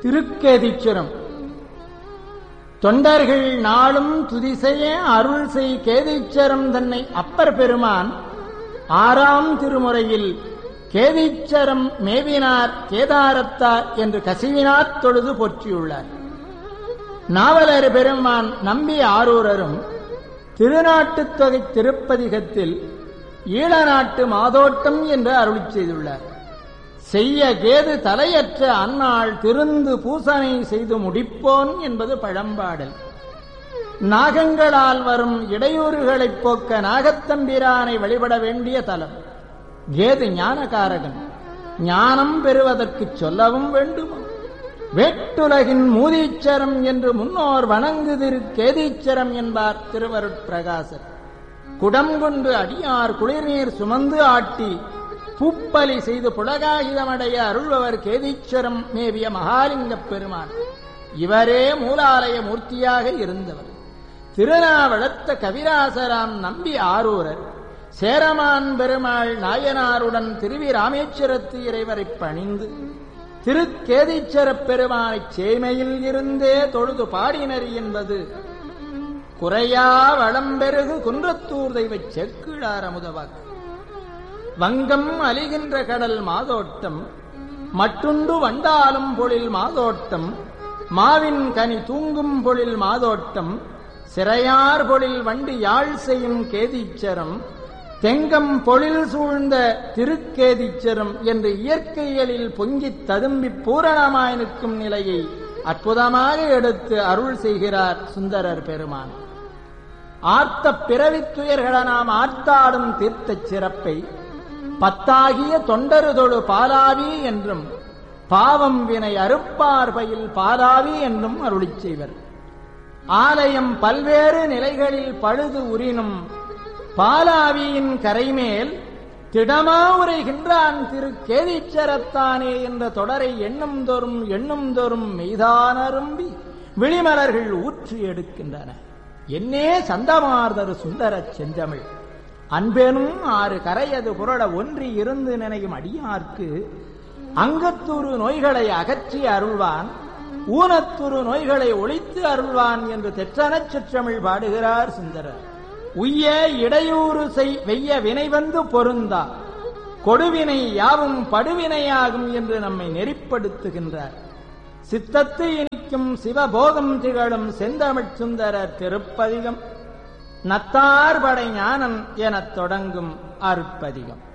திருக்கேதீச்சுரம் தொண்டர்கள் நாளும் துதிசெய்ய அருள் செய் கேதீச்சரம் தன்னை அப்பர் பெருமான் ஆறாம் திருமுறையில் கேதீச்சரம் மேவினார் கேதாரத்தார் என்று கசிவினார் தொழுது போற்றியுள்ளார் நாவலர் பெருமான் நம்பி ஆரூரரும் திருநாட்டுத் தொகை திருப்பதிகத்தில் ஈழநாட்டு மாதோட்டம் என்று அருளி செய்துள்ளார் செய்ய கேது தலையற்ற அன்னாள் திருந்து பூசனை செய்து முடிப்போன் என்பது பழம்பாடல் நாகங்களால் வரும் இடையூறுகளைப் போக்க நாகத்தம்பிரானை வழிபட வேண்டிய தலம் கேது ஞானகாரகன் ஞானம் பெறுவதற்கு சொல்லவும் வேண்டுமா வேட்டுலகின் மூதீச்சரம் என்று முன்னோர் வணங்குதிரு கேதீச்சரம் என்பார் திருவருட்பிரகாசர் குடம் கொண்டு அடியார் குளிர்நீர் சுமந்து ஆட்டி பூப்பலி செய்து புலகாயுதமடைய அருள்பவர் கேதீச்சரம் மேவிய மகாலிங்கப் பெருமான் இவரே மூலாலய மூர்த்தியாக இருந்தவர் திருநாவளத்த கவிராசராம் நம்பி ஆரூரர் சேரமான் பெருமாள் நாயனாருடன் திருவி ராமேஸ்வரத்து இறைவரை பணிந்து திருக்கேதீச்சரப் பெருமானைச் சேமையில் இருந்தே தொழுது பாடினர் என்பது குறையா வளம்பெருகு குன்றத்தூர் தெய்வச் செக்கிழார் அமுதவாக்கு வங்கம் அலிகின்ற கடல் மாதோட்டம் மட்டுண்டு வண்டாலும் பொழில் மாதோட்டம் மாவின் கனி தூங்கும் பொழில் மாதோட்டம் சிறையார் பொழில் வண்டி யாழ் செய்யும் கேதீச்சரம் தெங்கம் பொழில் சூழ்ந்த திருக்கேதீச்சரம் என்று இயற்கையலில் பொங்கித் ததும்பி பூரணமாய் நிற்கும் நிலையை அற்புதமாக எடுத்து அருள் செய்கிறார் சுந்தரர் பெருமான் ஆர்த்த பிறவித் துயர்கள நாம் ஆர்த்தாடும் தீர்த்தச் சிறப்பை பத்தாகிய தொண்டருதொழு பாலாவி என்றும் பாவம் வினை அறுப்பார்பையில் பாலாவி என்றும் அருளிச் செய்வர் ஆலயம் பல்வேறு நிலைகளில் பழுது உரினும் பாலாவியின் கரைமேல் திடமா உரைகின்றான் திரு கேதீச்சரத்தானே என்ற தொடரை எண்ணும் தோறும் எண்ணும் தோறும் மெய்தானரும்பி விழிமலர்கள் ஊற்றி எடுக்கின்றன என்னே சந்தமார்தரு சுந்தரச் செந்தமிழ் அன்பெனும் ஆறு கரையது புரள ஒன்றி இருந்து நினையும் அடியார்க்கு அங்கத்துரு நோய்களை அகற்றி அருள்வான் ஊனத்துரு நோய்களை ஒழித்து அருள்வான் என்று தெற்றனச் சுற்றமிழ் பாடுகிறார் சுந்தரர் உய்ய இடையூறு செய் வெய்ய வினை வந்து பொருந்தா கொடுவினை யாவும் படுவினையாகும் என்று நம்மை நெறிப்படுத்துகின்றார் சித்தத்து இனிக்கும் சிவபோகம் திகழும் செந்தமிழ் சுந்தரர் திருப்பதிகம் நத்தார் படை ஞானம் எனத் தொடங்கும் அருட்பதிகம்